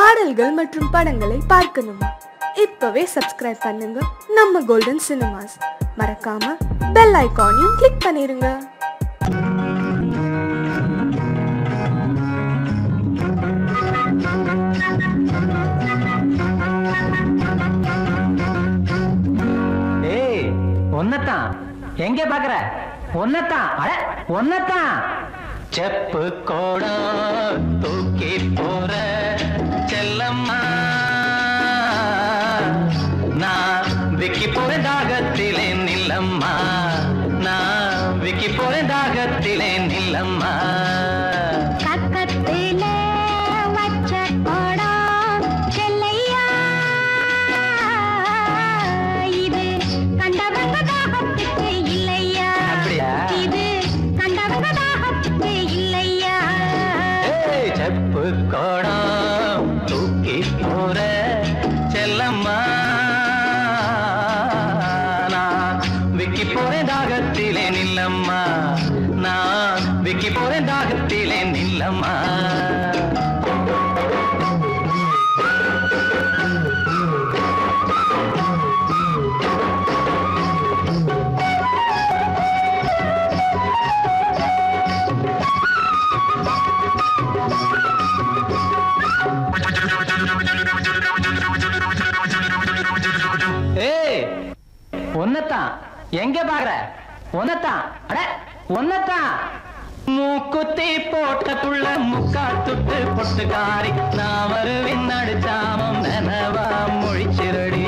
பாடல்கள் மற்றும் படங்களை பார்க்கணுமா இப்பவே சப்ஸ்கிரைப் பண்ணுங்க நம்ம கோல்டன் சினிமாஸ் மறக்காம பெல் ஐகானையும் கிளிக் பண்ணிருங்க ஏய் ஒன்னத்தான் எங்க பாக்குற ஒன்னத்தான் அட ஒன்னத்தான் செப்பு கோடம் தூக்கி போற செல்லம்மா நான் விக்கி போறேன் தாகத்திலே நில்லம்மா நான் விக்கி போறேன் தாகத்திலே நில்லம்மா பக்கத்தில வச்ச கோடம் செல்லையா இது கண்டவங்க தாகத்துக்கு இல்லையா அப்படியா? இது கண்டவங்க தாகத்துக்கு இல்லையா ஏய், செப்பு கோடம் தூக்கி போற செல்லம்மா நான் விக்கி போறேன் தாகத்திலே நில்லம்மா நான் விக்கி போறேன் தாகத்திலே நில்லம்மா ஏய் ஒன்னத்தான் எங்க பாக்குற ஒன்னத்தான் அட ஒன்னத்தான் மூக்குத்தி போட்ட புள்ள முக்கா துட்டு பொட்டுக்காரி நான் வருவின் நடுச்சாமம் நனவா மொழிச்சிரடி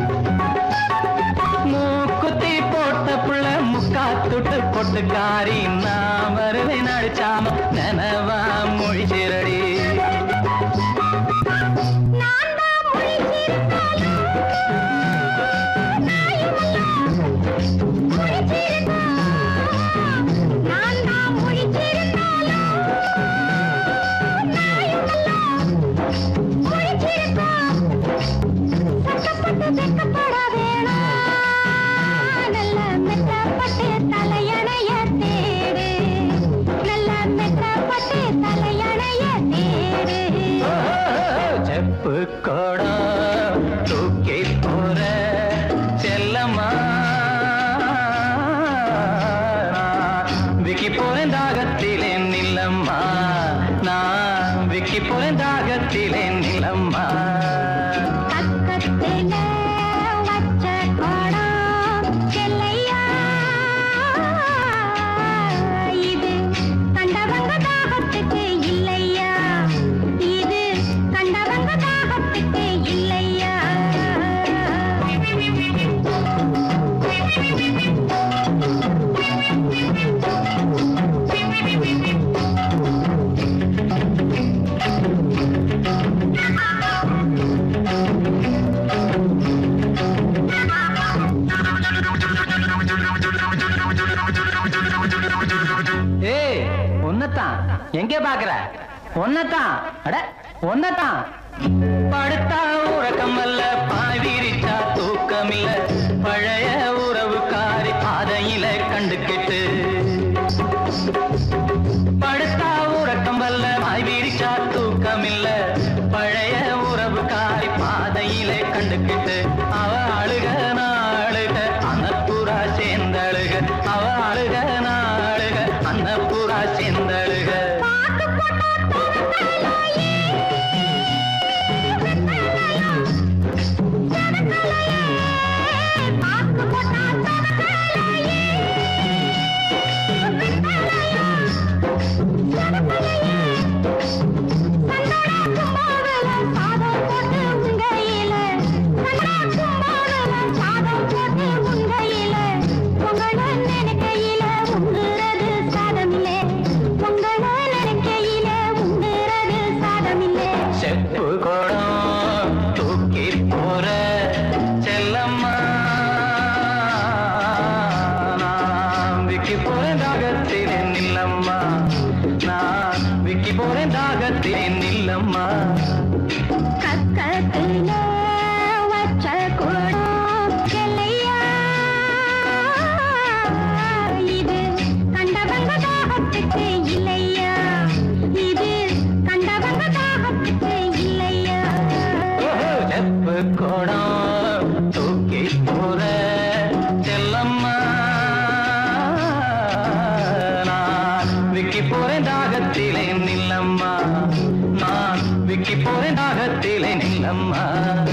மூக்குத்தி போட்ட புள்ள முக்கா துட்டு பொட்டுக்காரி நான் வருவின் நடுச்சாமம் நனவா மொழிச்சிரடி நான் தான் முழிச்சிருந்தாலும் நான் தான் முழிச்சிருந்தாலும் முழிச்சிருக்கோம் சட்டப்பட்டு வெக்கப்பட வேணாம் நல்ல மெத்தப்பட்டு தலையணைய தேடு நல்ல மெத்தப்பட்டு தலையணைய தேடு செப்பு கோடம் தூக்கி போற செல்லம்மா நான் விக்கி போறேன் தாகத்திலே நில்லம்மா நான் விக்கி போறேன் தாகத்திலே நிலம்மா பக்கத்தில வச்ச கோடம் செல்லையா இது கண்டவங்க தாகத்துக்கு இல்லையா இது கண்டவங்க தாகத்துக்கு இல்லையா ஏய் ஒன்னத்தான் எங்க பாக்குற ஒன்னத்தான் அட ஒன்னத்தான் படுத்தா உறக்கம் அல்ல பாய் விரிச்சா தூக்கம் இல்ல பழைய உறவுக்காரி பாதையில கண்டு கெட்டு படுத்தா உறக்கம் வல்ல பாய் விரிச்சா தூக்கம் இல்ல பழைய உறவுக்காரி பாதையில கண்டு கெட்டு அவ அழுக நாளுக அன்னப்புறா சேர்ந்தழுக அவ அழுக நாளுக அன்னப்புறா சேர்ந்தழுக பாக்கு போட்டா தோணலையே பாக்கு போட்டா தோணலையே சந்தன கும்பாவில சாதம் போட்டு உங்கையில சந்தன போறேன் தாகத்திலே நில்லம்மா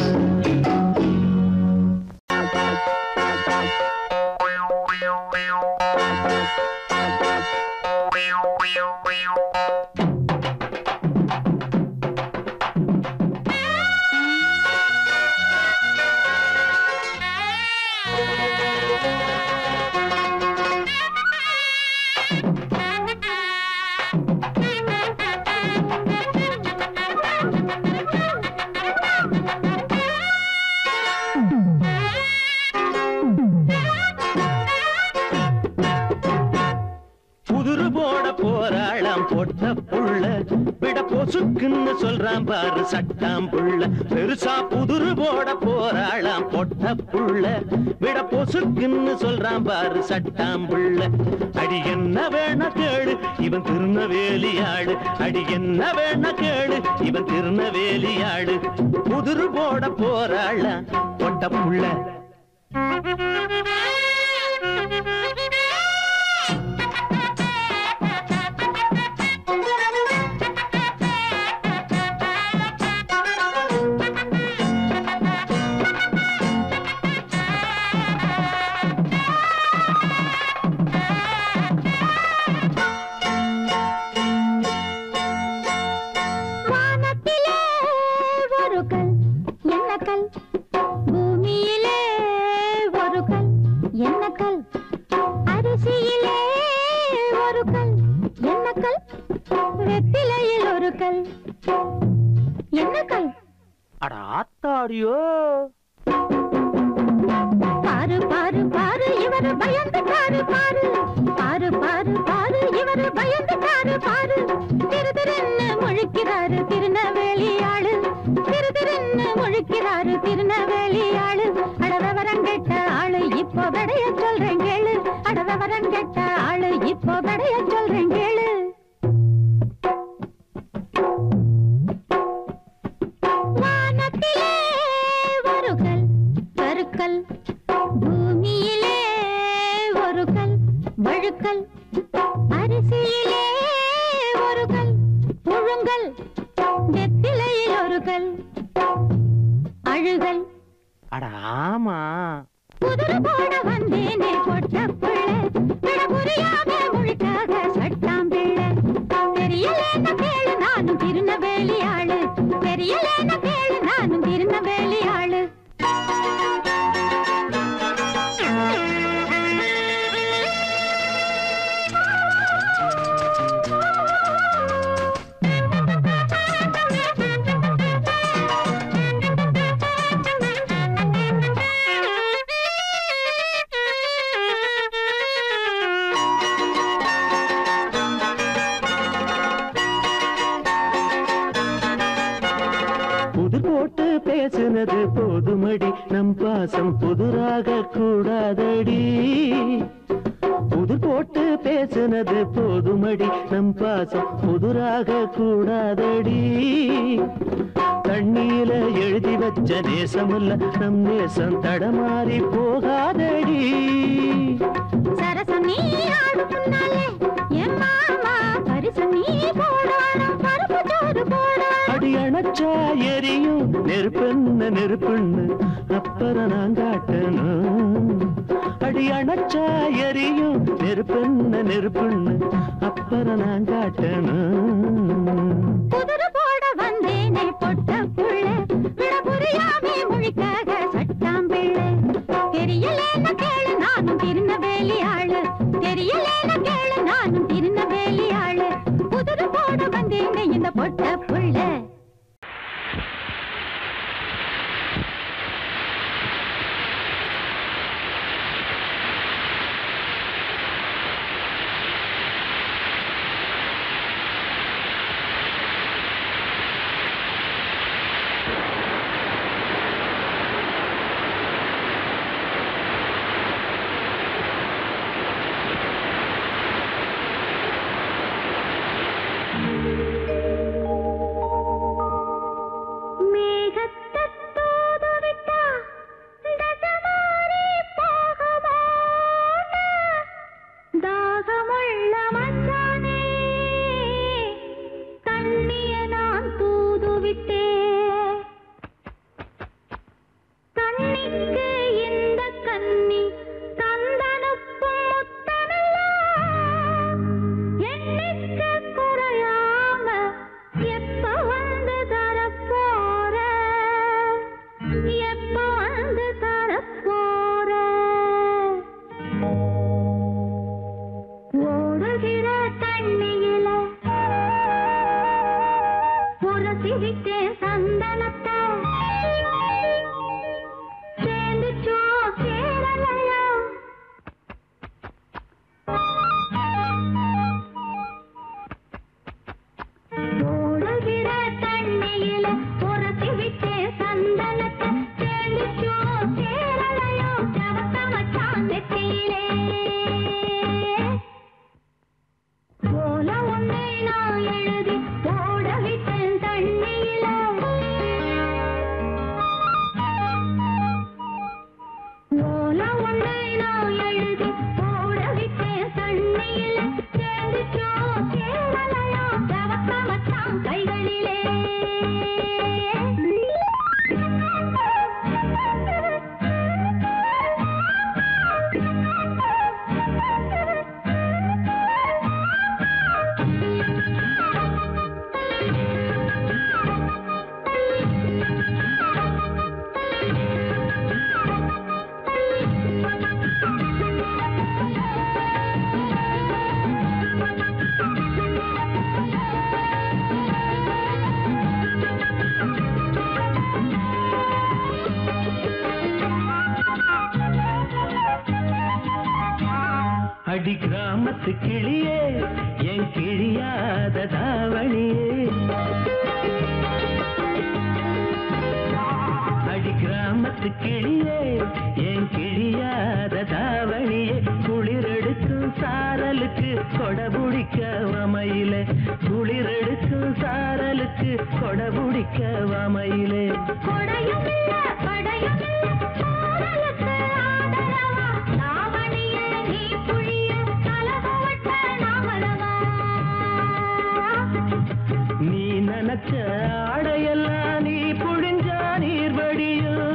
புதுரு போட போராளாம் பொட்ட புள்ள விட பொசுக்குன்னு சொல்றான் பாரு சட்டாம் புள்ள பெருசா புதுரு போட போராளாம் பொட்ட புள்ள விட பொசுக்குன்னு சொல்றான் பாரு சட்டாம் புள்ள அடி என்ன வேணா கேளு இவன் திருநவேலியாடு அடி என்ன வேணா கேளு இவன் திருநவேலியாடு புதுரு போட போராளாம் பொட்ட புள்ள வானத்திலே ஒரு கல் என்ன கல் பூமியிலே ஒரு கல் என்ன கல் அரிசியிலே ஒரு கல் என்ன கல் வெப்பிலையில் ஒரு கல் என்ன கல் அட ஆத்தாடியோ பாரு பாரு பாரு இவரு பயந்துட்டாரு பாரு பாரு பாரு பாரு இவரு பயந்துட்டாரு பாரு திரு திருன்னு முழிக்கிறாரு திருநெல்வேலி ஆளு திரு திருன்னு முழிக்கிறாரு திருநெல்வேலி ஆளு அடவரம் கெட்ட ஆளு இப்போ விடைய சொல்றேன் கேளு அடவரம் கெட்ட ஆளு இப்போ விடைய சொல்றேன் கேளு வானத்திலே ஒரு கல் கருக்கல் பூமியிலே ஒரு கல் வழுக்கல் அரிசியிலே ஒரு கல் புழுங்கல் வெத்திலையில் ஒரு கல் அழுகல் அட ஆமா குதிரை போட வந்தேனே பொட்ட பிள்ளை விட புரியாம முழுக்காக சட்டாம் பிள்ளை தெரியலேன கேளு நானும் திருநவேலி ஆளு தெரியலேன கேளு நானும் திருநவேலி ஆளு புது போட்டு பேசுனது போதுமடி நம் பாசம் புதுராக கூடாதடி புது போட்டு பேசுனது போதுமடி நம் பாசம் புதுராக கூடாதடி தண்ணீல எழுதி வச்ச நேசமல்ல நம் நேசம் தடமாறி போகாதடி சரசம் நீ ஆடு முன்னாலே என் மாமா பரிசம் நீ போடணும் பருப்பு சோறு போடணும் அடி அணைச்சா எரியும் நெருப்பென்ன நெருப்புன்னு அப்புறம் நான் காட்டணும் அடி அணைச்சா எரியும் நெருப்பென்ன நெருப்புன்னு அப்புறம் நான் காட்டணும் குதிரை போட வந்தேனே பொட்ட புள்ள விட புரியாமே மொழிக்காக சட்டாம் பிள்ளை தெரியலேன கேளு நானும் திருநவேலி ஆளு தெரியலேன கேளு நானும் திருநவேலி ஆளு குதிரை போட வந்தேனே இந்த பொட்ட புள்ள சந்தனத்தை சேர்ந்துச்சோ சேரலையோ ஓடுகிற தண்ணியில உரசி விட்டே சந்தனத்தை சேர்ந்துச்சோ சேரலையோ செவத்த மச்சான் நெத்தியிலே போல ஒன்னே நான் எழுதி போட விட்டேன் தண்ணியில போல ஒன்னே நான் எழுதி போட விட்டேன் தண்ணியில சேர்ந்துச்சோ சேரலையோ செவத்த மச்சான் கைகளிலே அடி கிராமத்து கிளியே என் கிழியாத தாவணியே அடி கிராமத்து கிளியே என் கிழியாத தாவணியே குளிரெடுக்கும் சாரலுக்கு கொடபுடிக்க வமையிலே குளிரெடுக்கும் சாரலுக்கு கொடபுடிக்க வமையிலே கொடையும் இல்ல, படையும் இல்ல, காதலுக்கு ஆதரவா, தாவணியே நீ புழிய, கலகவட்ட நாமளவா. நீ நினைச்ச ஆடையெல்லாம் நீ புழிஞ்சா நீர் வடியும்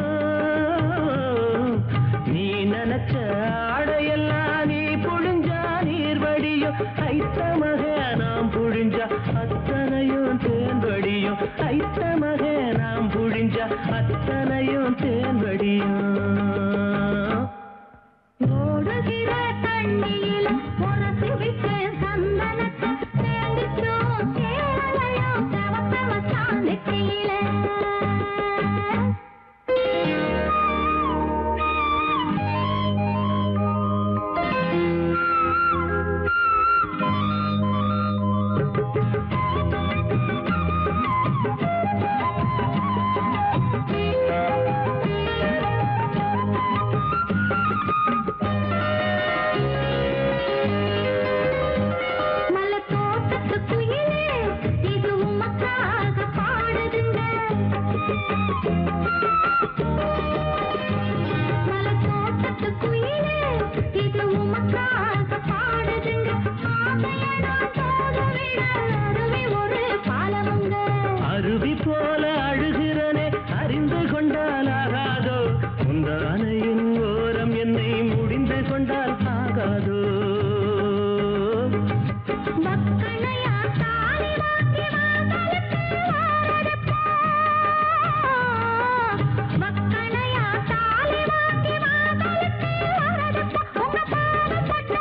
நீ நினைச்ச ஆடையெல்லாம் நீ புழிஞ்சா நீர் வடியும் ஐத்த மக நாம் புழிஞ்சா அத்தனையும் தேன் வடியும் ஐத்த மக நாம் புழிஞ்சா அத்தனையும் தேன் வடியும் ஓடுகிற தண்ணியில உரசி விட்டேன் சந்தனத்தை, சேர்ந்துச்சோ சேரலையோ செவத்த மச்சான் நெத்தியிலே. மலர் தோட்டத்து குயிலே, இது உமக்காக பாடுதுங்க. மலர் தோட்டத்து குயிலே, இது உமக்காக பாடுதுங்க. ஆசைய நான் தோதுவிட அருவி ஒரு பாலமுங்க. அருவி போல அழுகிறனே அறிந்து கொண்டால் ஆகாதோ உந்தானையின் ஓரம் என்னை முடிந்து கொண்டால் ஆகாதோ மக்களையா தாலி வாங்கி வாசலுக்கு வாரதப்பா. மக்களையா தாலி வாங்கி வாசலுக்கு வாரதப்பா. உங்க பாதப்பட்ட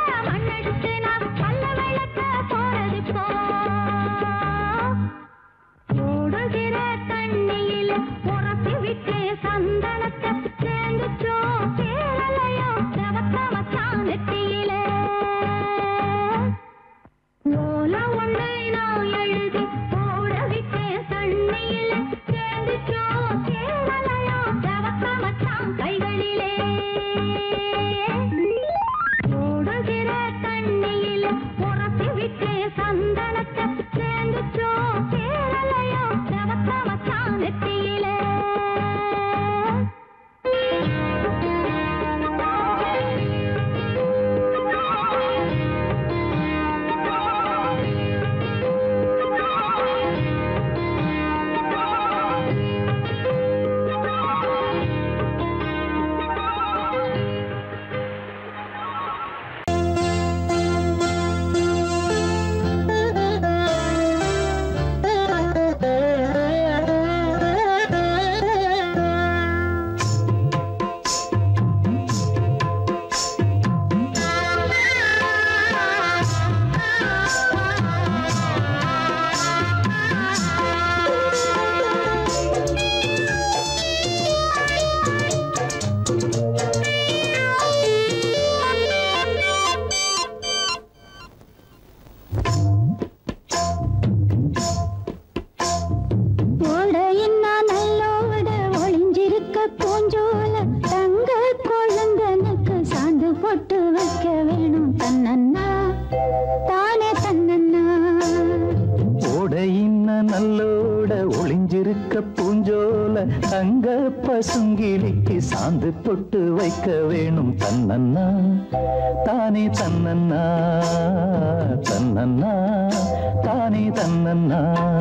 ஒளிஞ்சிருக்க பூஞ்சோல தங்க குழந்தனுக்கு சாந்து போட்டு வைக்க வேணும் தன்னண்ணா தானே தன்னண்ணா ஓடையின்ன நல்லோட ஒளிஞ்சிருக்க பூஞ்சோல தங்க பசுங்கிலிக்கு சாந்து பொட்டு வைக்க வேணும் தன்னண்ணா தானே தன்னண்ணா தன்னண்ணா தானே தன்னண்ணா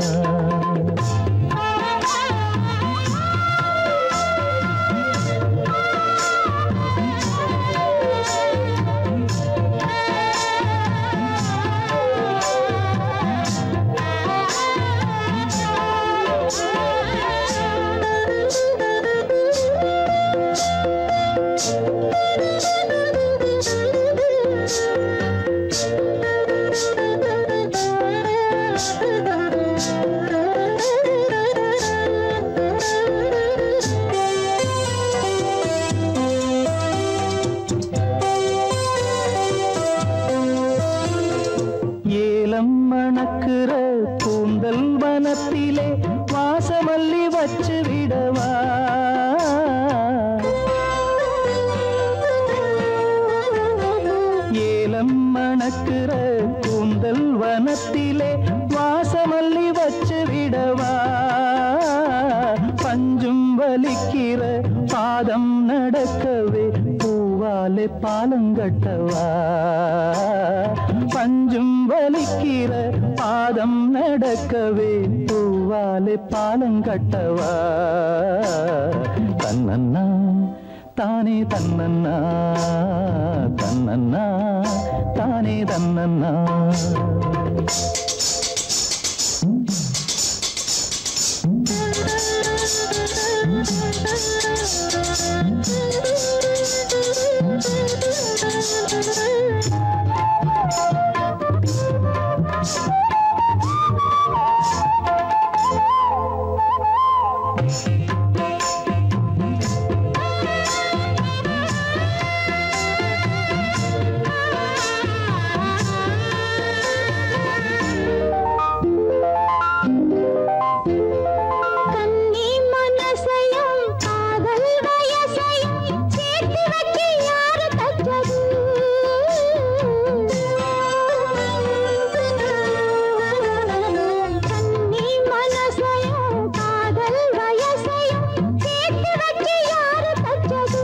ஏலம் மணக்கிற கூந்தல் வனத்திலே வாசமல்லி வச்சு விடவா ஏலம் மணக்கிற கூந்தல் வனத்திலே வாசமல்லி வச்சு விடவா பஞ்சும் வலிக்கிற பாதம் நடக்கவே பூவாலே பாலங்கட்டவா பஞ்சும் வலிக்கிற பாதம் நடக்கவே பூவாலே பாலங்கட்டவா தன்னண்ணா தானே தன்னண்ணா தன்னண்ணா தானே தன்னண்ணா கன்னி மனசையும் காதல் வயசையும் சேர்த்து வச்சு யாரு தச்சது கன்னி மனசையும் காதல் வயசையும் சேர்த்து வச்சு யாரு தச்சது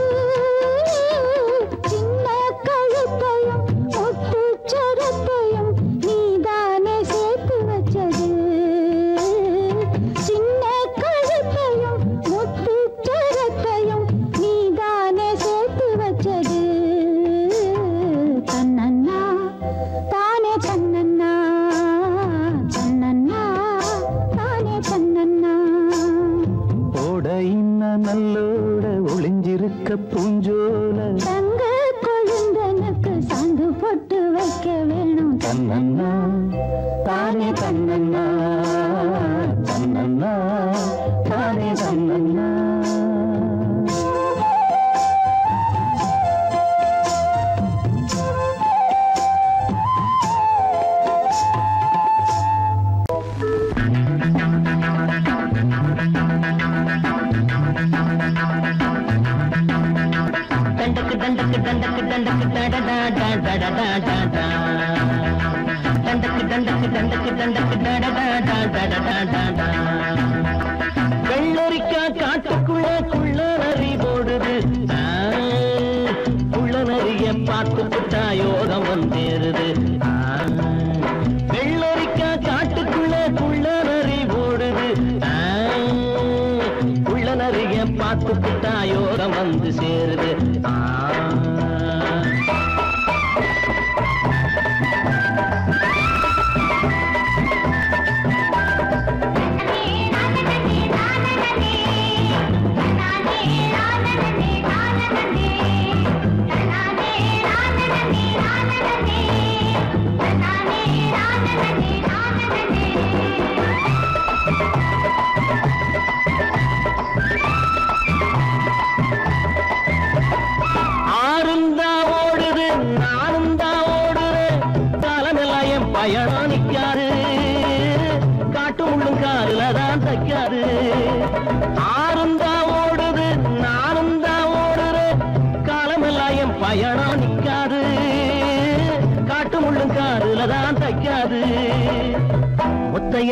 சின்ன கழுத்தையும் ஒட்டு சரத்தையும் நீதானே சேர்த்து வச்சது சின்ன கழுத்தையும் முத்து சரத்தையும் நீதானே சேர்த்து வச்சது தன்னண்ணா தானே தன்னண்ணா தன்னண்ணா தானே தன்னண்ணா ஓடையின்ன நல்லோட ஒளிஞ்சிருக்க பூஞ்சோல தங்க கொழுந்தனுக்கு சாந்து போட்டு வைக்க வேணும் தன்னண்ணா தானே தன்னண்ணா தன்னண்ணா தானே தன்னண்ணா தண்டக்கு தண்டக்கு தண்டக்கு தண்டக்கு டடடா டடடா டடா தண்டக்கு தண்டக்கு தண்டக்கு தண்டக்கு டடடா டடடா டடா வெள்ளரிக்கா காட்டுக்குள்ள குள்ள நரி போடுது ஆ, குள்ள நரிய பார்த்து புட்டா யோகம் வந்தேருது ஆ, வெள்ளரிக்கா காட்டுக்குள்ள குள்ள நரி போடுது ஆ, உள்ள நிறைய பார்த்து புட்டா யோகம் வந்து சேருது ஆ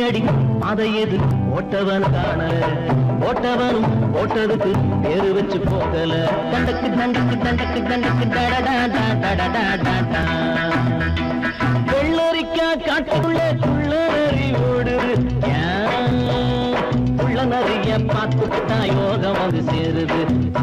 ஒத்தையடி அதை எது ஓட்டவன் காணல ஓட்டவனும் ஓட்டதுக்கு பேரு வச்சு போகல தண்டக்கு தண்டக்கு தண்டக்கு தண்டக்கு டடடா டடடா டடடா வெள்ளரிக்கா காட்டுக்குள்ள குள்ள நரி ஓடுது ஏன்? உள்ள நரிய பார்த்துக்கிட்டா யோகம் வந்து சேருது ஆ.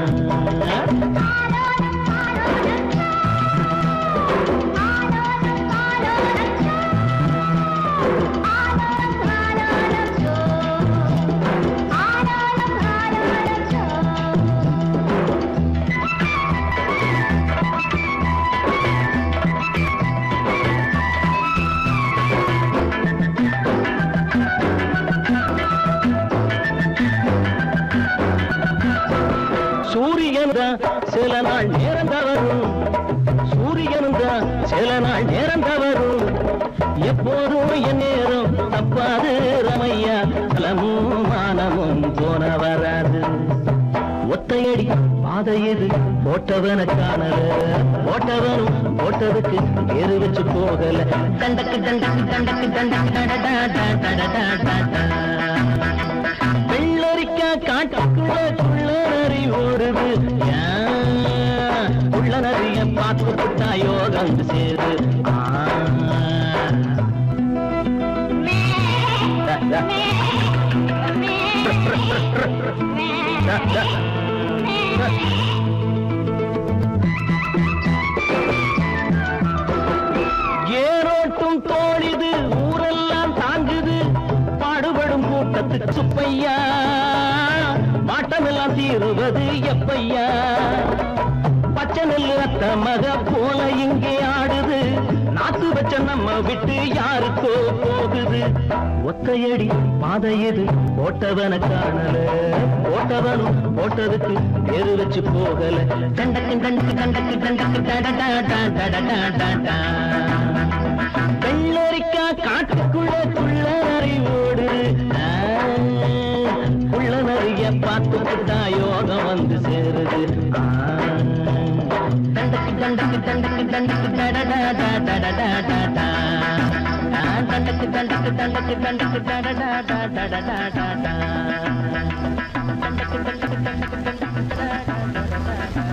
சூரியன் தான் சில நாள் நேரம் தவறும் சூரியன் தான் சில நாள் நேரம் தவறும் எப்போதும் என் நேரம் தப்பாது ரமையா பலமும் மானமும் போன வராது ஒத்தையடி பாதை எது போட்டவன காணல போட்டவனும் போட்டதுக்கு பேரு வச்சு போகல தண்டக்கு தண்டக்கு தண்டக்கு தண்டக்கு டடடா டடடா டடடா வெள்ளரிக்கா காட்டுக்குள்ள குள்ள நரி ஓடுது ஏன்? உள்ள நரிய பார்த்து விட்டா யோகம் சேரு ஆ. ட, ட. ட, ட. ஏரோட்டும் தோழிது ஊரெல்லாம் தாங்குது பாடுபடும் கூட்டத்துக்கு சுப்பையா மாட்டமெல்லாம் தீருவது எப்பையா பச்சை நெல்லு அத்த மக போல இங்கே ஆடுது நாத்து வச்ச நம்ம விட்டு யாருக்கோ போகுது ஒத்தையடி பாதை எது போட்டவன காணல போட்டவனும் போட்டதுக்கு பேரு வச்சு போகல கண்டக்கு கண்டக்கு கண்டக்கு கண்டக்கு டடடா டடடா டடடா வெள்ளரிக்கா காட்டுக்குள்ள குள்ள நரி ஓடு ஆ, உள்ள நரிய பார்த்துக்கிட்டா யோகம் வந்து சேருது ஆ, தண்டக்கு தண்டக்கு தண்டக்கு தண்டக்கு டடடா டடடா டடா ஆ, தண்டக்கு தண்டக்கு தண்டக்கு தண்டக்கு டடடா டடடா டடா தண்டக்கு தண்டக்கு தண்டக்கு தண்டக்கு டடடா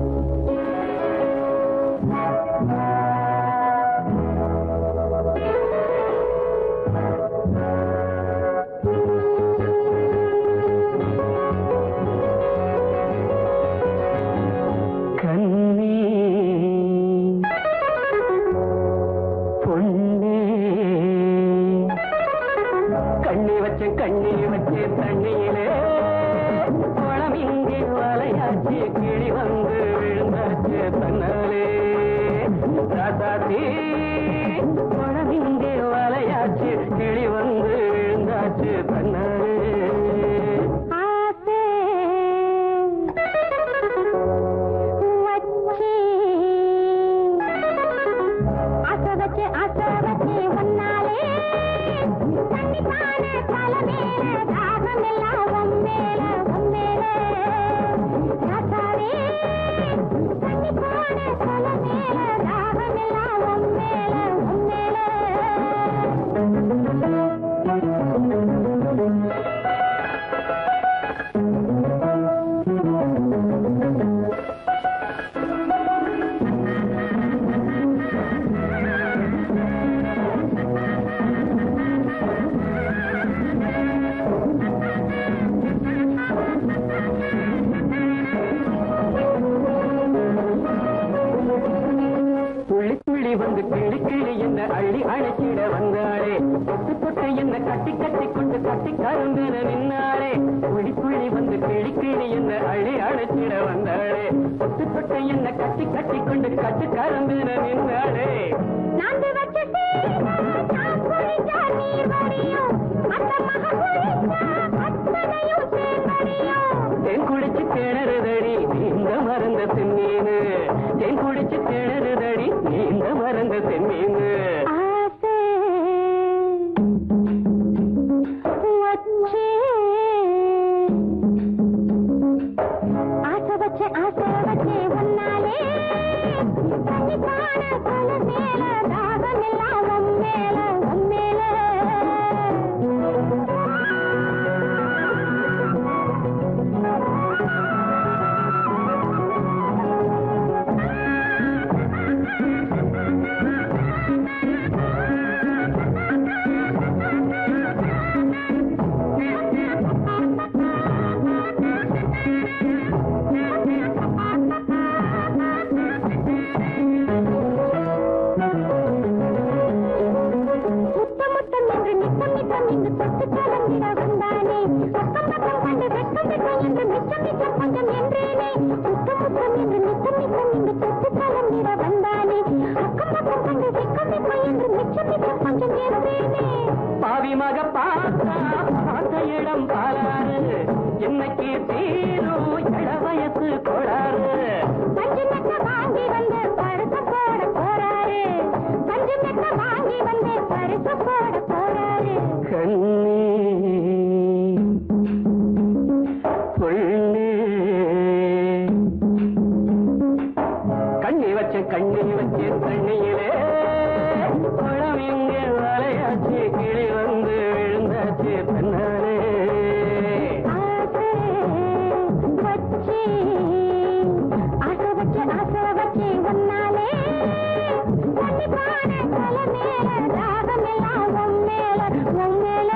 கண்ணே பொன்னே கண்ணி வச்ச கண்ணி வச்ச தண்ணியிலே குளம் இங்கே வலையாச்சு கிளி வந்து விழுந்தாச்சு தன்னாலே ராசாத்தி குளம் இங்கே வலையாச்சு கிளி வந்து விழுந்தாச்சு தன்னாலே ஆசை வச்சி ஆசை வச்சு ஆசை வச்சு ஒன்னாலே தண்ணி பான தலை மேல தாகம் எல்லாம் உன் மேல உன் மேல ராசாவே தண்ணி பான தலை மேல தாகம் எல்லாம் உன் மேல உன் மேல துள்ளி துள்ளி வந்து கிளி கிளி என்ன அள்ளி அழைச்சிட வந்தாளே தொட்டு தொட்டு என்ன கட்டி கட்டி கொண்டு கட்டி கரும்பின நின்னாளே துள்ளி துள்ளி வந்து கிளி கிளி என்ன அள்ளி அழைச்சிட வந்தாளே தொட்டு தொட்டு என்ன கட்டி கட்டி கொண்டு கட்டி கரும்பின நின்னாளே நான்கு வச்ச சேனா, நான் குளிச்சா நீர் வடியும். அந்த மக குளிச்சா அத்தனையும் சேர் வடியும். தேன் குடிச்சு கிணறுதடி இந்த மறந்த செம்மீனு தேன் குடிச்சு கிணறுதடி இந்த மறந்த செம்மீனு ஆசை வச்சே. ஆசை வச்சு ஆசை வச்சு ஒன்னாலே தண்ணி பான தலை மேல தாகம் எல்லாம் உன் மேல உன் மேல என்று மிச்சம் மிச்சம் கொஞ்சம் என்றேனே முத்தம் முத்தம் என்று நித்தம் நித்தம் இங்கு தொட்டு கலந்திட வந்தானே அக்கம் பக்கம் கண்டு வெக்கம் வெக்கம் என்று மிச்சம் மிச்சம் கொஞ்சம் என்றேனே பாவி மக பார்த்தா பார்த்த இடம் பாலாறு என்னைக்கு தீரும் இள வயசு கோளாறு பஞ்சு மெத்த வாங்கி வந்து பரிசு போட போறாரு பஞ்சு மெத்த வாங்கி வந்து பரிசு போட போறாரு கண்ணே சொல்லு கண்ணி வச்ச கண்ணி வச்ச தண்ணியிலே குளம் எங்கே வலையாச்சு கிளி வந்து விழுந்தாச்சு தன்னாலே ஆசை வச்சு ஆசை வச்சு ஆசை வச்சு ஒன்னாலே கண்டிப்பான தலை மேல ராகம் எல்லாம் உன் மேல உன் மேல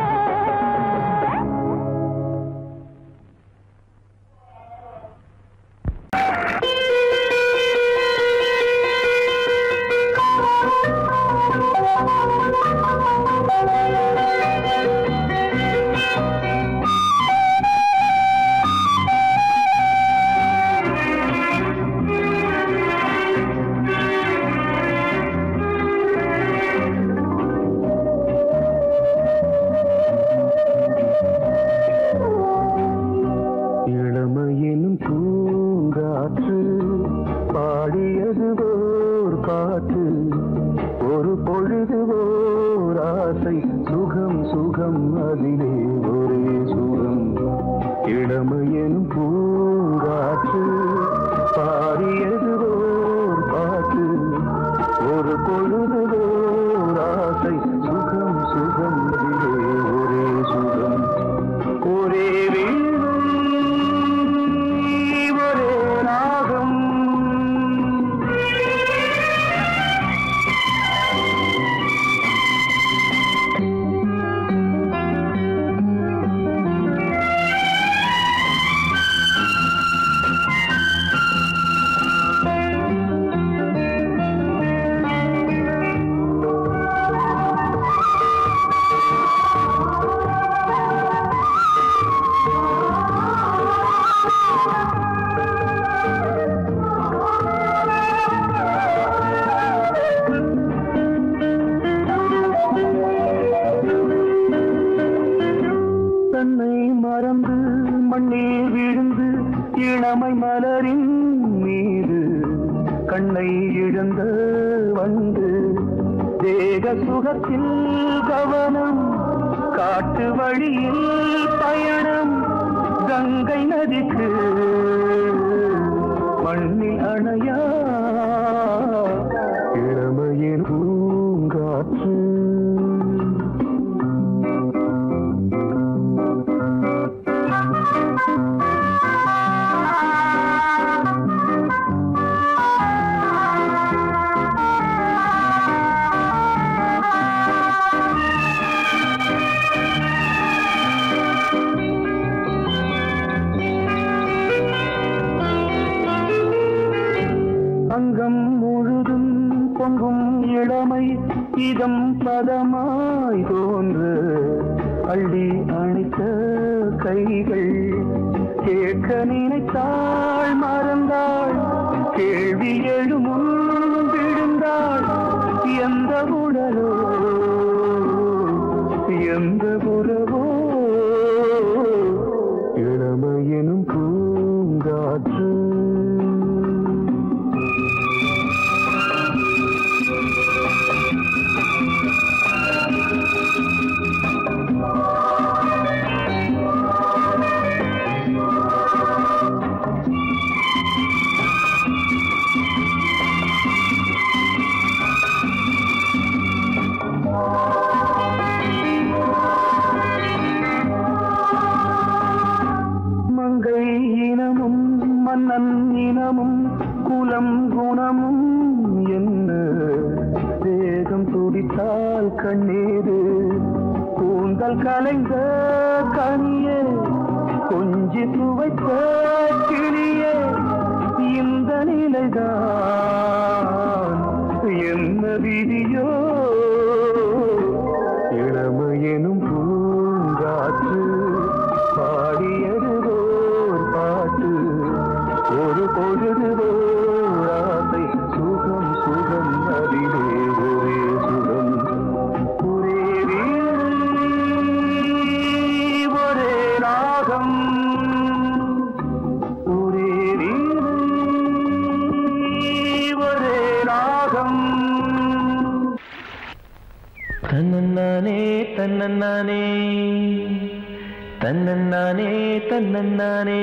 இளமையினும் பூங்காற்று பாடியது ஓர் பாட்டு ஒரு பொழுது ஓர் ஆசை சுகம் சுகம் அதிலே ஒரே சுகம் இளமையினும் பூங்காற்று பாடியது ஓர் பாட்டு ஒரு பொழுது ஓர் ஆசை சுகம் சுகம் அதிலே ஒரே சுகம் ஒரே வீணை ஒரே ராகம் தன்னை மறந்து மண்ணில் விழுந்து இளமை மலரின் மீது கண்ணை இழந்த வந்து தேக சுகத்தில் கவனம் காட்டு வழியில் பயணம் கங்கை நதிக்கு மண்ணில் அணையா இளமையின் பூங்காற்று அங்கம் முழுதும் பொங்கும் இளமை இதம் பதமாய் தோன்று அள்ளி அணைத்த கைகள் கேட்க நினைத்தாள் மறந்தாள் கேள்வி எழுமுன் விழுந்தாள் எந்த உடலோ எந்த உறவோ இளமையெனும் பூங்காற்று மங்கை இனமும் மன்னன் இனமும் குலம் குணமும் என்ன வேகம் துடித்தால் கண்ணீரு கூந்தல் கலைந்த கனியே கொஞ்சி துவைத்த கிளியே இந்த நிலைதான் என்ன விதியோ இளமையெனும் பூங்காற்று பாடியது ஓர் பொழுதுதோ ஆசை சுகம் சுகம் அதிலே ஒரே சுகம் ஒரே வீணை, ஒரே ராகம் ஒரே வீணை, ஒரே ராகம் தன்னன்னானே தன்னன்னானே தன்னன்னானே தன்னன்னானே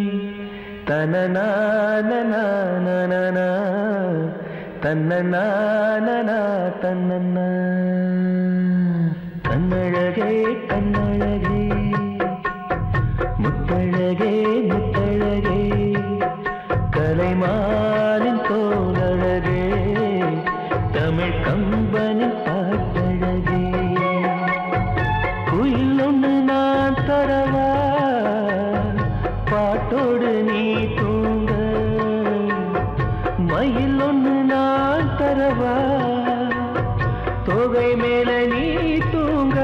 தனநானநானனா தன்னநானனா தன்னன்னா கண்ணழகே கண்ணழகே முத்தழகே முத்தழகே கலைமானின் தோலழகே தமிழ் கம்பனின் பாட்டழகே குயில் ஒன்று நான் தரவா பாட்டோடு நீ தூங்க மயில் ஒன்று நான் தரவா தொகை மேல நீ தூங்க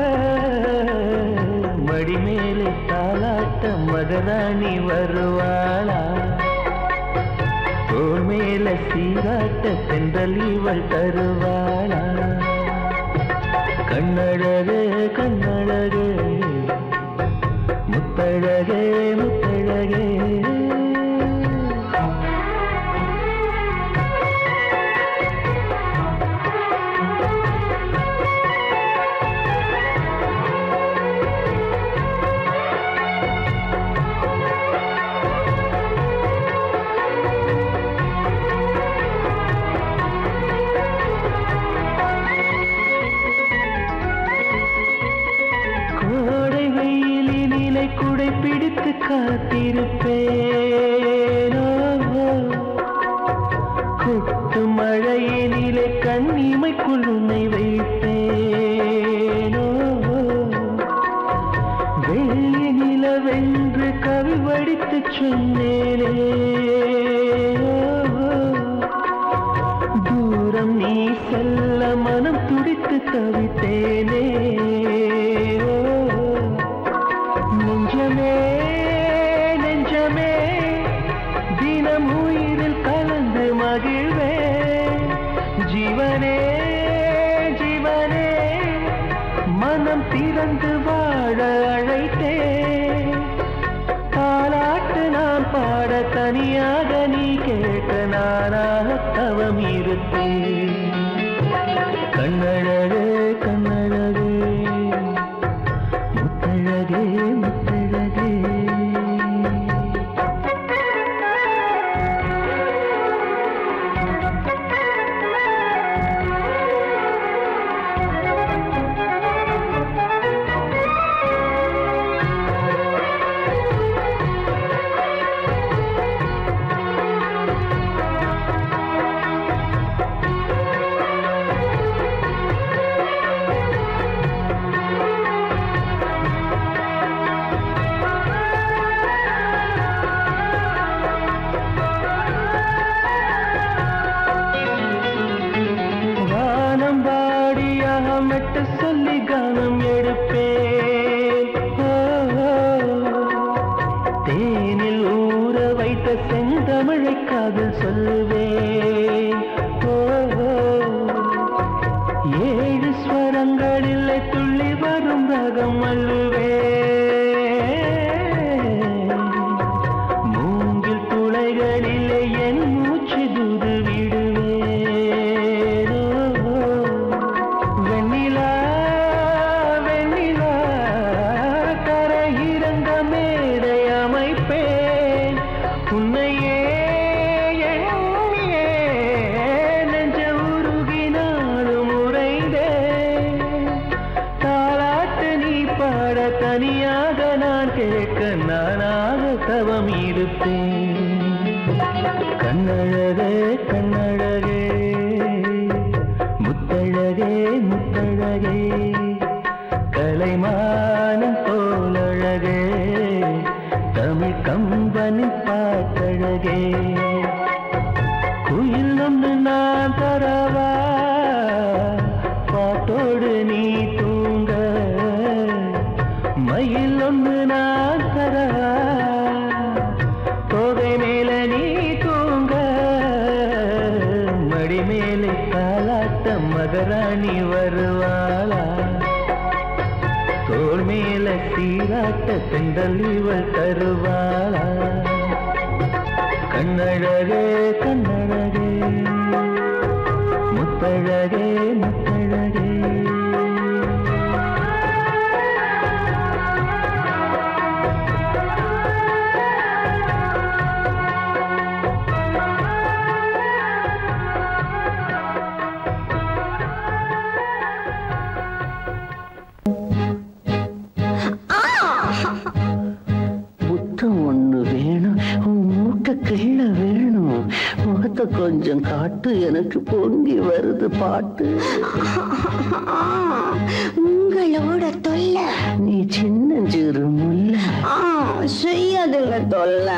மடி மேலே தாலாட்ட மகராணி வருவாளா தோள் மேல சீராட்ட சென்றல் இவள் தருவாளா கண்ணழகு கண்ணழகு முத்தழகே முத்தழகே கோடை வெயிலினிலை குடை பிடித்து காத்திருப்பேனோ கொட்டு மழையினிலே கண்ணிமைக்குள் உன்னை வைப்பேனோ வெள்ளி நிலவென்று கவி வடித்து சொன்னேனே தூரம் நீ செல்ல மனம் துடித்து தவித்தேனே நெஞ்சமே நெஞ்சமே தினம் உயிரில் கலந்து மகிழ்வே ஜீவனே ஜீவனே மனம் திறந்து வாழ அழைத்தே தாலாட்டு நான் பாட தனியாக நீ கேட்க நானாக தவம் இருப்பேன் கண்ணழகு கண்ணழகு முத்தழகே முத்தழகே வானம் வாடியாக மெட்டு சொல்லி கானம் எடுப்பேன் ஓ, ஓ. தேனில் ஊற வைத்த செந்தமிழை காதல் சொல்லுவேன் ஓ, ஓ. ஏழு ஸ்வரங்களில் துள்ளி வரும் ரகம் அல்லுவேன் மூங்கில் துளைகளிலே என் மூச்சு தூது விடுவேன் ஓ, வெண்ணிலா வெண்ணிலா கரையிறங்க மேடை அமைப்பேன் உன்னையே எண்ணியே நெஞ்ச உருகினாலும் உறைந்தேன் தாளாட்டு நீ பாட தனியாக நான் கேட்க நானாக தவம் இருப்பேன் கண்ணழகே கண்ணழகே முத்தழகே முத்தழகே கலைமானம் போலழகே தமிழ் கம்பனி பாட்டழகே குயில் ஒன்று நான் தரவா பாட்டோடு நீ தூங்க மயில் ஒன்று நான் தரவா தோகை மேல நீ தூங்க மகாராணி வருவாளா தோள் மேல சீராட்ட செந்தல் இவள் தருவாளா கண்ணழகே கண்ணழகே முத்தழகே முத்தழகே முத்தம் ஒண்ணு வேணும் உன் மூக்க கீழ வேணும் முகத்தை கொஞ்சம் காட்டு எனக்கு பொங்கி வருது பாட்டு உங்களோட தொல்லை நீ சின்ன சிறு முல்ல ஆ, செய்யாதுங்க தொல்லை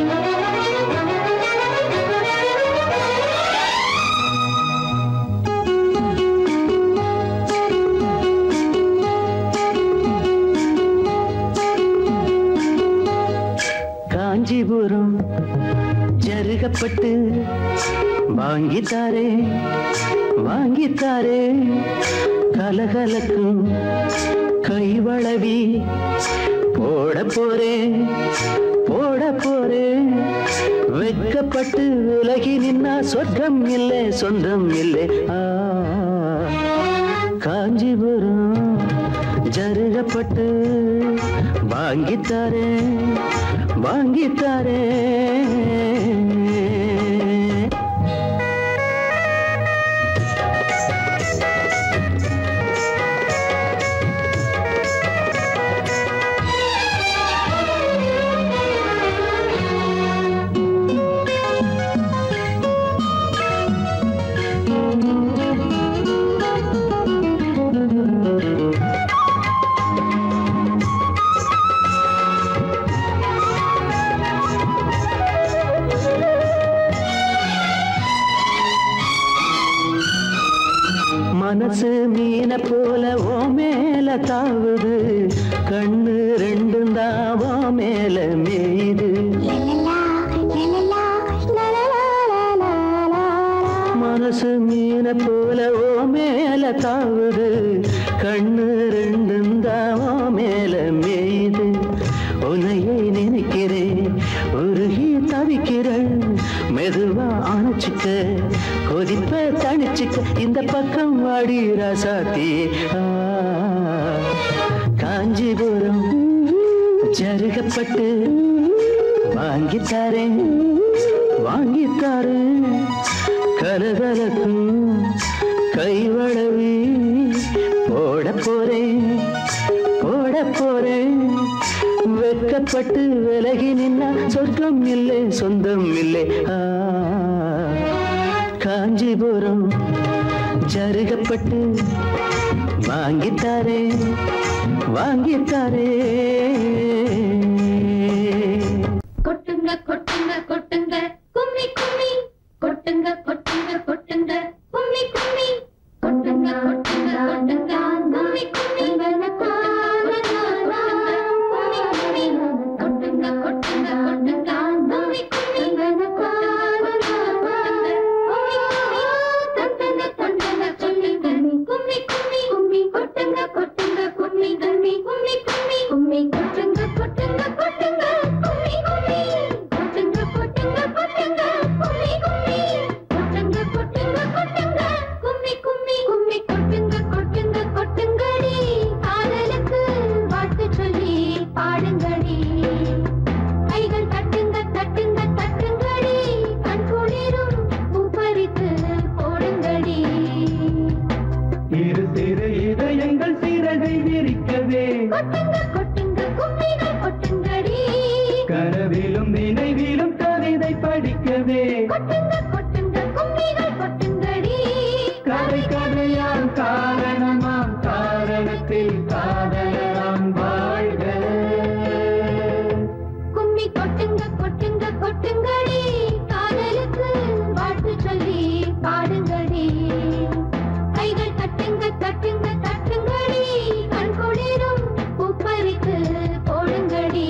காஞ்சிபுரம் ஜருகப்பட்டு வாங்கித்தாரே வாங்கித்தாரே கலகலக்கும் கைவளவி போட போறேன் போட போறேன் வெட்கப்பட்டு விலகி நின்னா சொர்க்கம் இல்லை சொந்தம் இல்லை ஆ காஞ்சிபுரம் ஜருகப்பட்டு வாங்கித்தாரே வாங்கித்தாரே மனசு மீன போல ஓ மேல தாவுது கண்ணு ரெண்டும் தான் ஓ மேல மேயுது மனசு மீன போல ஓ மேல தாவுது கண்ணு ரெண்டும் தான் ஓ மேல மேயுது உன்னையை நினைக்கிறேன் உருகி தவிக்கிறேன் மெதுவா அணைச்சிக்க கொதிப்ப தணிச்சுக்க இந்த பக்கம் வாடி ராசாத்தி ஆ, காஞ்சிபுரம் ஜருகப்பட்டு வாங்கித்தாரேன் வாங்கித்தாரேன் கலகலக்கும் கைவளவி போட போறேன் போட போறேன் வெட்கப்பட்டு விலகி நின்னா சொர்க்கம் இல்லை சொந்தம் இல்லை ஆ, காஞ்சிபுரம் ஜருகப்பட்டு வாங்கித்தாரே வாங்கித்தாரே கொட்டுங்க கொட்டுங்க கொட்டுங்க கும்மி கும்மி கொட்டுங்க கொட்டுங்க கொட்டுங்க கும்மி கும்மி கொட்டுங்க கொட்டுங்க கொட்டுங்க கும்மி கும்மி கொட்டுங்க கொட்டுங்க கொட்டுங்க கும்மி கும்மி கும்மி கும்மி கும்மி கொட்டுங்க கொட்டுங்க கும்மி கும்மி கும்மி கும்மி கும்மி கொட்டுங்க கொட்டுங்க கொட்டுங்க கும்மி கும்மி கொட்டுங்க கொட்டுங்க கொட்டுங்க கும்மி கும்மி கொட்டுங்க கொட்டுங்க கொட்டுங்க கும்மி கும்மி கும்மி கொட்டுங்க கொட்டுங்க கொட்டுங்கடி காதலுக்கு வாழ்த்து சொல்லி பாடுங்கடி கைகள் தட்டுங்க தட்டுங்க தட்டுங்கடி கண் குளிரும் பூ பறித்து போடுங்கடி இரு சிறு இதயங்கள் சிறகை விரிக்கவே கொட்டுங்க கொட்டுங்க கும்மிகள் கொட்டுங்கடி கனவிலும் நினைவிலும் கவிதை படிக்கவே கொட்டுங்க கொட்டுங்க கும்மிகள் கொட்டுங்கடி கதை கதையாம் காரணமாம் காரணத்தில் காதலாம் வாழ்க கும்மி கொட்டுங்க கொட்டுங்க கொட்டுங்கடி காதலுக்கு வாழ்த்து சொல்லி பாடுங்கடி கைகள் தட்டுங்க தட்டுங்க தட்டுங்கடி கண் குளிரும் பூப்பறித்து போடுங்கடி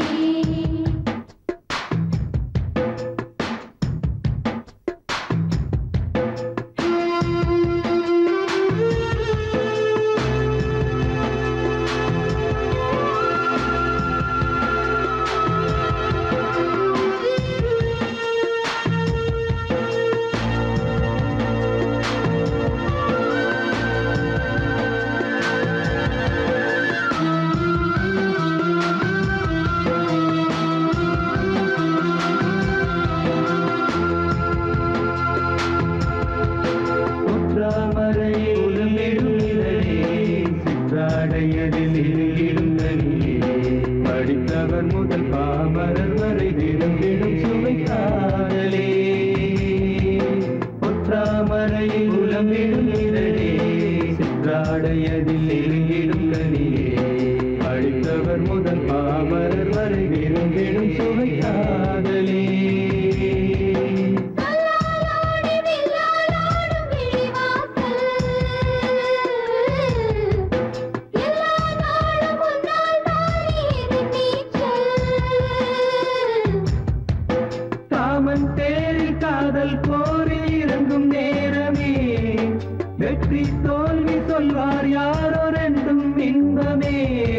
ராமன் தேரில் காதல் போரில் இறங்கும் நேரமே வெற்றி தோல்வி சொல்வார் யாரோ ரெண்டும் இன்பமே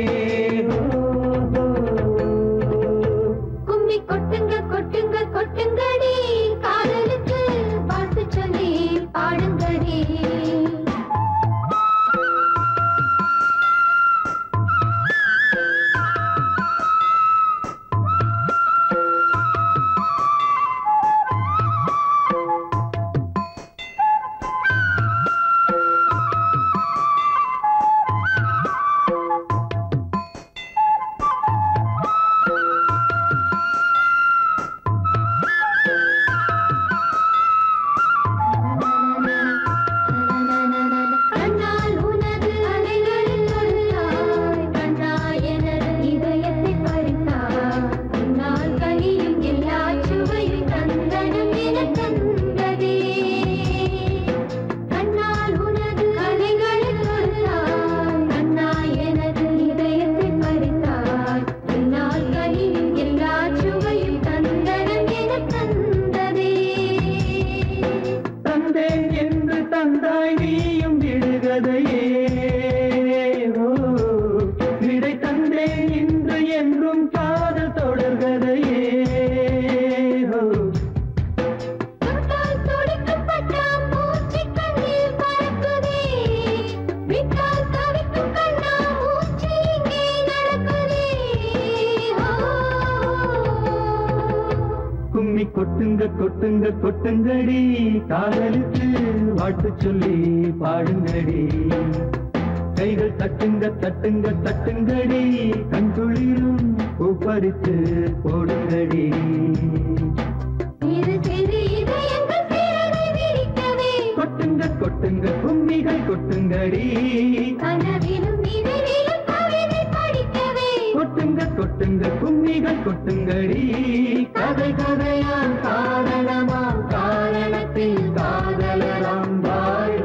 கும்மி கொட்டுங்க கொட்டுங்க கொட்டுங்கடி காதலுக்கு பாட்டு சொல்லி பாடுங்கடி கண்ணால் உனது அலைகளில் தொடுத்தாய் கண்ணாய் எனது இதயத்தை பறித்தாய் உன்னால் கனியும் எல்லா சுவையும் தந்தனம் என தந்ததே கண்ணால் உனது அலைகளில் தொடுத்தாய் கண்ணாய் எனது இதயத்தை பறித்தாய் உன்னால் கனியும் எல்லா சுவையும் தந்தனம் என தந்ததே தந்தேன் என்று தந்தாய் நீயும் விடுகதையே ஓ, விடை தந்தேன் இன்று என்றும் காதல் தொடர்கதையே ஓ, தொட்டால் துடிக்கப்பட்ட மூச்சு கண்ணில் பறக்குதே. விட்டால் தவிக்கும் கண்ணா மூச்சு இங்கே நடக்குதே. ஓ. கும்மி கொட்டுங்க கொட்டுங்க கொட்டுங்கடி காதலுக்கு வாழ்த்து சொல்லி பாடுங்கடி கைகள் தட்டுங்க தட்டுங்க தட்டுங்கடி கண் குளிரும் பூப்பறித்து போடுங்கடி இரு சிறு இதயங்கள் சிறகை விரிக்கவே. கொட்டுங்க கொட்டுங்க கும்மிகள் கொட்டுங்கடி கனவிலும் நினைவிலும் கவிதை படிக்கவே. கொட்டுங்க கொட்டுங்க கும்மிகள் கொட்டுங்கடி கதை கதையாம் காரணமாம் காரணத்தில் காதலராம் வாழ்க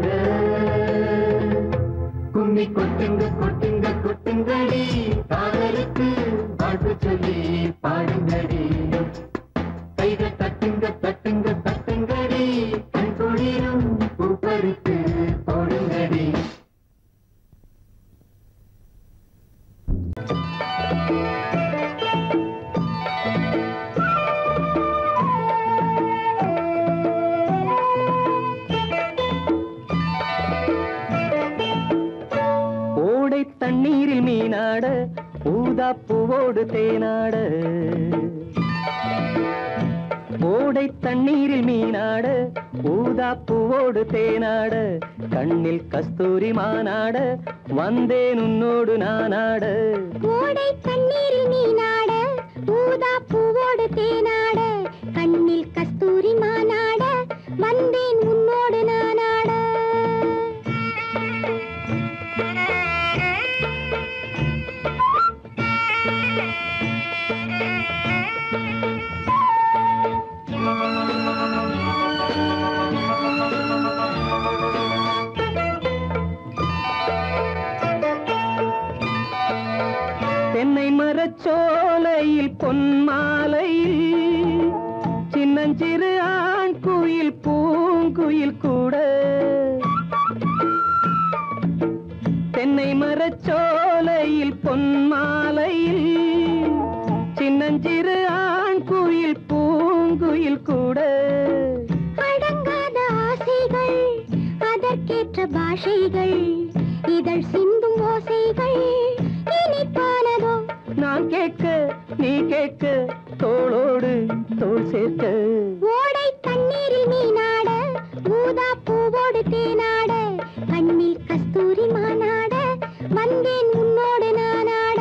கும்மி கொட்டுங்க கொட்டுங்க கொட்டுங்கடி காதலுக்கு பாட்டு சொல்லி பாடுங்கடி கைகள் தட்டுங்க தட்டுங்க தட்டுங்கடி கண் குளிரும் பூப்பறித்து போடுங்கடி ஓடை தண்ணீரில் மீனாட ஊதா பூவோடு தேனாட ஓடை தண்ணீரில் மீனாட ஊதா பூவோடு தேனாட கண்ணில் கஸ்தூரி மானாட வந்தேன் உன்னோடு நானாட ஓடை தண்ணீரில் நீனாட ஊதா பூவோடு தேனாட கண்ணில் கஸ்தூரி மானாட வந்தேன் உன்னோடு நானாட தென்னை மரச்சோலையில் பொன்மாலையில் சின்னஞ்சிறு ஆண் குயில் பூங்குயில் கூட தென்னை மரச்சோலையில் பொன்மாலையில் சின்னஞ்சிறு ஆண் குயில் பூங்குயில் கூட அடங்காத ஆசைகள் அதற்கேற்ற பாஷைகள் இதழ் சிந்தும் ஓசைகள் இனிப்பானதோ நான் கேட்க நீ கேட்க தோளோடு தோள் சேர்க்க ஓடை தண்ணீரில் மீனாட ஊதா பூவோடு தேனாட கண்ணில் கஸ்தூரி மானாட வந்தேன் உன்னோடு நானாட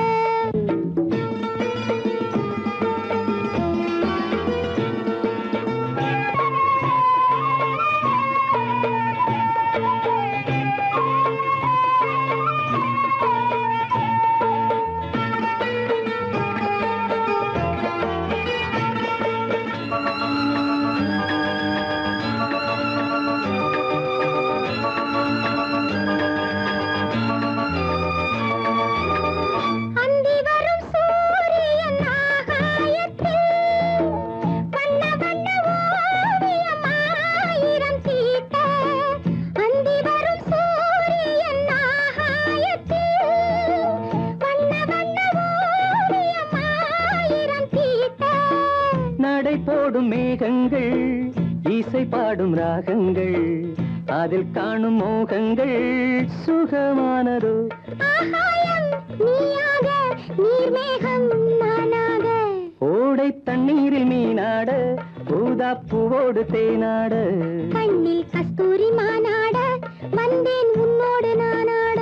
நடை போடும் மேகங்கள் இசை பாடும் ராகங்கள் அதில் காணும் மோகங்கள் சுகமானதோ ஆகாயம் நீயாக நீர்மேகம் நானாக ஓடை தண்ணீரில் மீனாட ஊதா பூவோடு தேனாட கண்ணில் கஸ்தூரி மானாட வந்தேன் உன்னோடு நானாட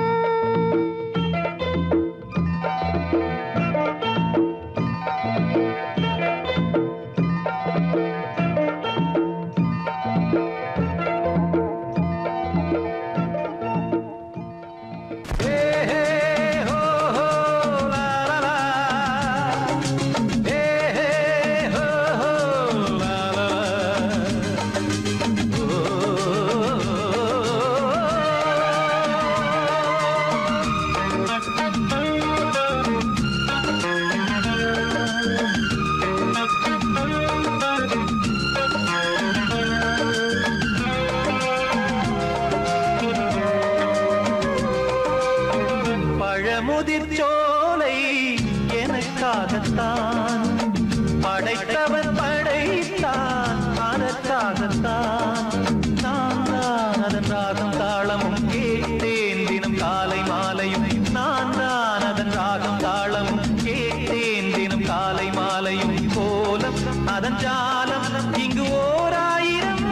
பழமுதிர் சோலை எனக்காகத்தான் படைத்தவன் படைத்தான் அதற்காகத்தான் நான் தான் அதன் ராகம் தாளமும் கேட்டேன் தினம் காலை மாலையும் நான் தான் அதன் ராகம் தாளமும் கேட்டேன் தினம் காலை மாலையும் கோலம் அதன் ஜாலம் இங்கு ஓர் ஆயிரம்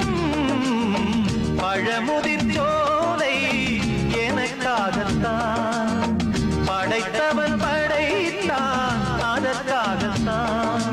பழமுதிர் சோலை எனக்காகத்தான் படைத்தவன் படைத்தான் அதற்காகத்தான்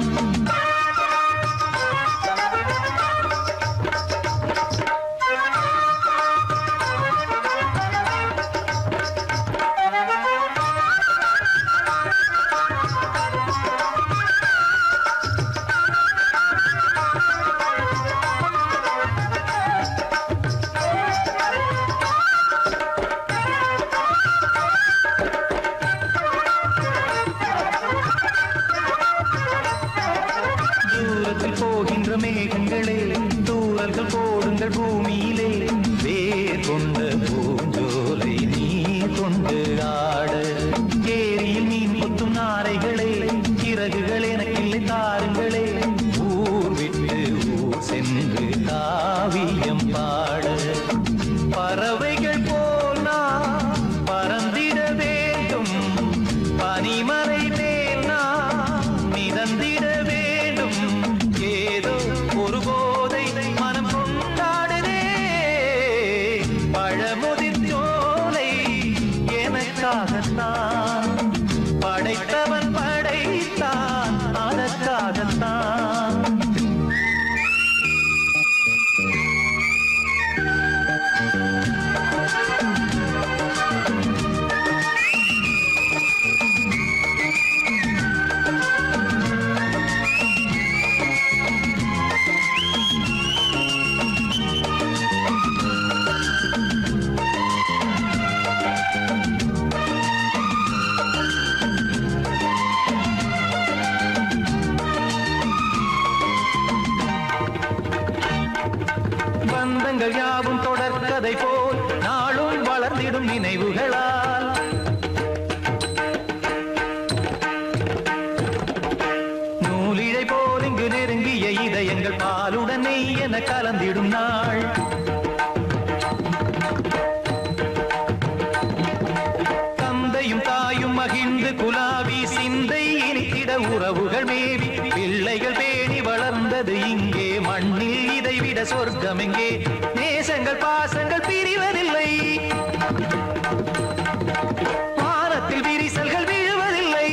தூரத்தில் போகின்ற மேகங்களே தூரல்கள் போடுங்கள் பூமியிலே வேர் கொண்ட பூஞ்சோலை நீ கொண்டு ஆட ஏரியில் மீன் கொத்தும் நாரைகளே இறகுகள் எனக்கில்லை தாருங்களே ஊர் விட்டு ஊர் சென்று காவியம் பாட பறவைகள் போல் நான் பறந்திட வேண்டும் பனிமலை மேல் நான் மிதந்திட வேண்டும் ஏதோ ஒரு போதை மனம் கொண்டாடுதே பழமுதிர் சோலை எனக்காகத்தான் படைத்தவன் படைத்தான் அதற்காகத்தான் பந்தங்கள் யாவும் தொடர்கதை போல் நாளும் வளர்ந்திடும் நினைவுகளால் நூலிழை போல் இங்கு நெருங்கிய இதயங்கள் பாலுடன் நெய் என கலந்திடும் நாள் தந்தையும் தாயும் மகிழ்ந்து குலாவி சிந்தை இனித்திட உறவுகள் மேவி பிள்ளைகள் பேணி வளர்ந்தது இங்கே மண்ணில் இதைவிட சொர்க்கம் எங்கே நேசங்கள் பாசங்கள் பிரிவதில்லை வானத்தில் விரிசல்கள் விழுவதில்லை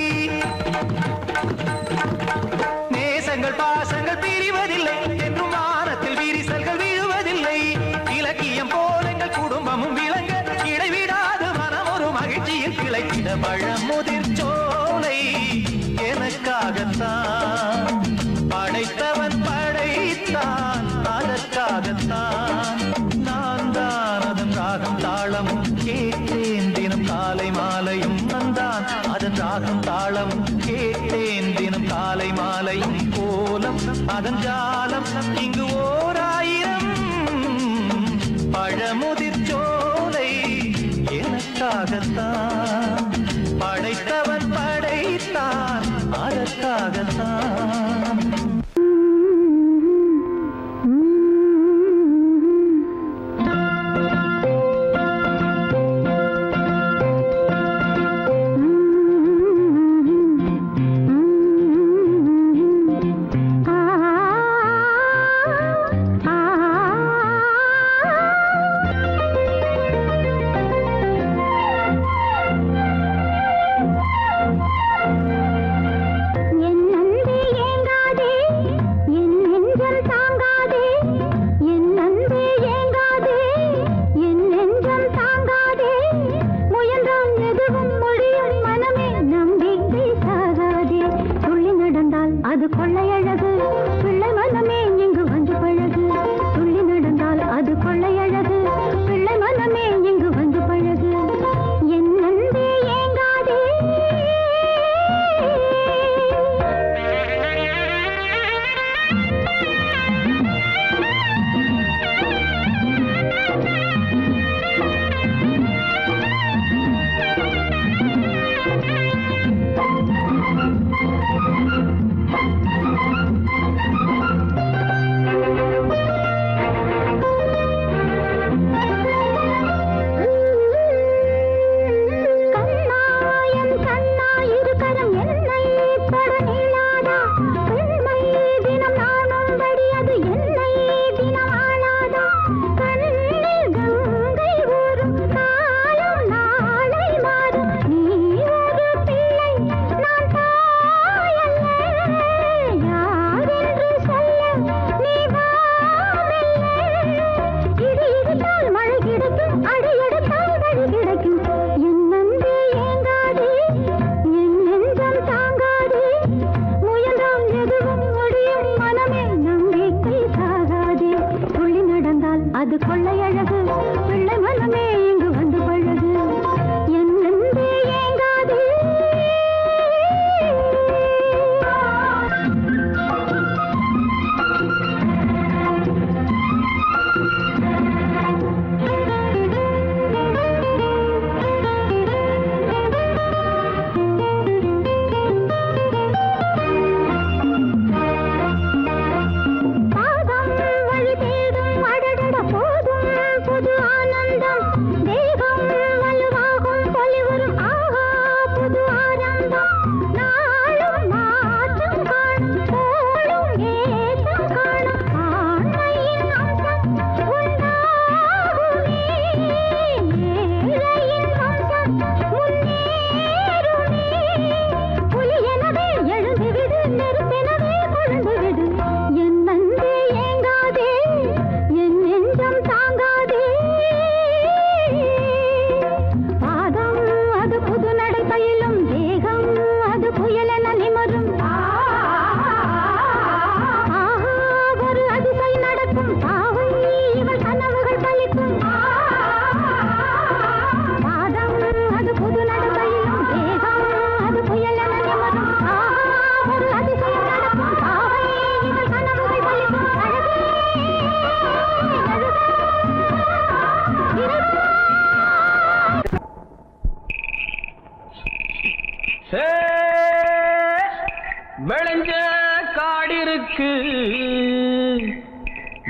நேசங்கள் பாசங்கள் பிரிவதில்லை என்றும் வானத்தில் விரிசல்கள் விழுவதில்லை இலக்கியம் போல எங்கள் குடும்பமும் விளங்க இடைவிடாது மனம் ஒரு மகிழ்ச்சியில் கிளைத்திட பழமுதிர் சோலை எனக்காகத்தான் படைத்தவன் படைத்தான் அதற்காகத்தான் நான் தான் அதன் ராகம் தாளமும் கேட்டேன் தினம் காலை மாலையும் வந்தான் அதன் ராகம் தாளம் கேட்டேன் தினம் காலை மாலையும் கோலம் அதன் ஜாலம் இங்கு ஓர் ஆயிரம் பழமுதிர் சோலை எனக்காகத்தான் படைத்தவன் படைத்தான் அதற்காகத்தான்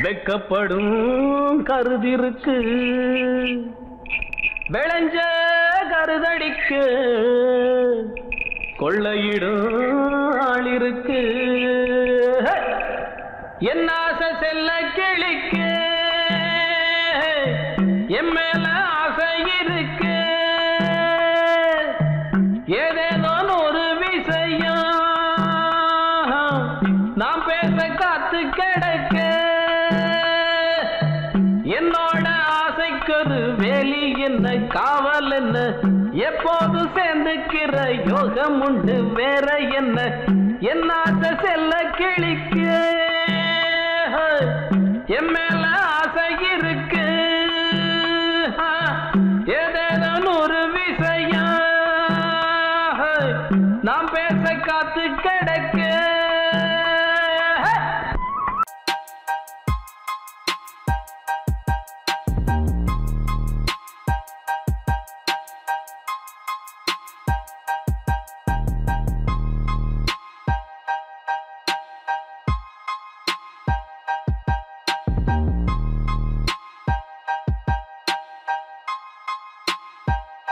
வெக்கப்படும் கருதிருக்கு விளைஞ்ச கருதடிக்கு கொள்ளையிடும் ஆளிருக்கு என் ஆசை செல்ல கிளிக்கு என் மேல ஆசை இருக்கு ஏதேதோ ஒரு விஷயம் நாம் பேச காத்து கிடக்க என்னோட ஆசைக்கொரு வேலி என்ன காவல் என்ன எப்போது சேர்ந்துக்கிற யோகம் உண்டு வேற என்ன என் ஆசை செல்ல கிளிக்கு என் மேல